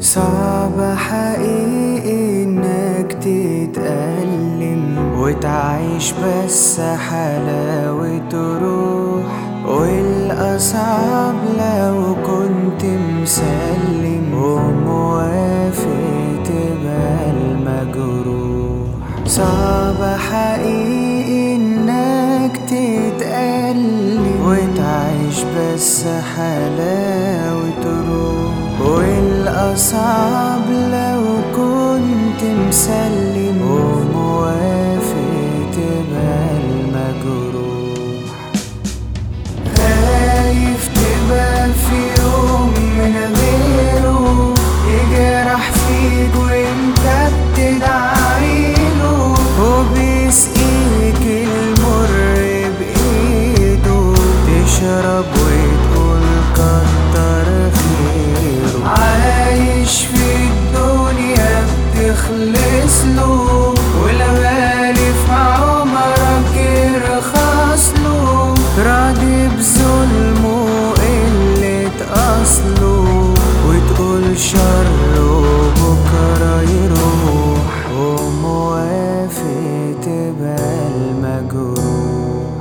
صعب حقيقي انك تتألم وتعيش بس حلاوة روح والأصعب لو كنت مسلم وموافق تبقى المجروح صعب حقيقي انك تتألم وتعيش بس حلاوة روح والأصعب لو كنت مسلم وموافق تبقى المجروح خايف تبقى في يوم من غيره يجرح فيك وانت بتدعيله وبيسقيك المر بايده تشرب وتقول كتر خيره عايش في الدنيا بتخلص له والغالي في عمرك يرخص له راضي بظلمه وقلة أصله وتقول شره بكرة يروح وموافق تبقى المجروح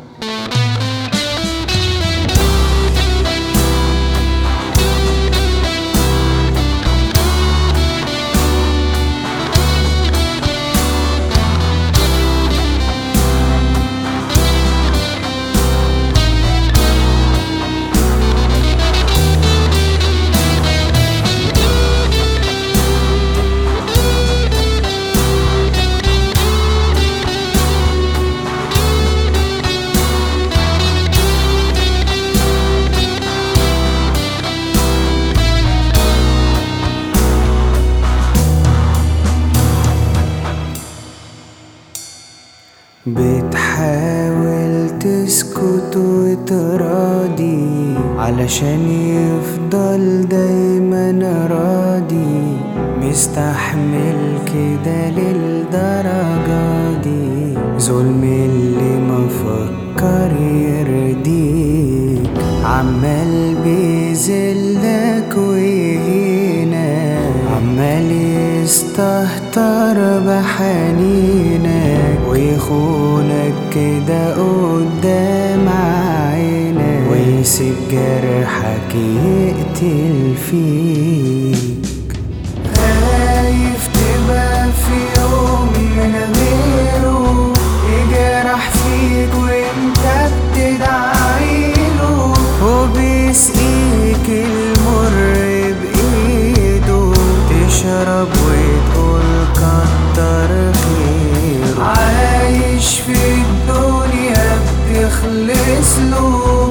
بتحاول تسكت وتراضي علشان يفضل دايما راضي مستحمل كده للدرجة دي ظلم اللي ما فكر يرضيك عمال بيذلك ويهينك عمال يستهتر بحنينك ويخونك كده قدام عينك ويسيب جرحك يقتل فيك خايف تبقى في يوم من غيره يجرح فيك وانت بتدعيله وبيسقيك المر بايده تشرب وتقول كتر خيره عايش في الدنيا بتخلص له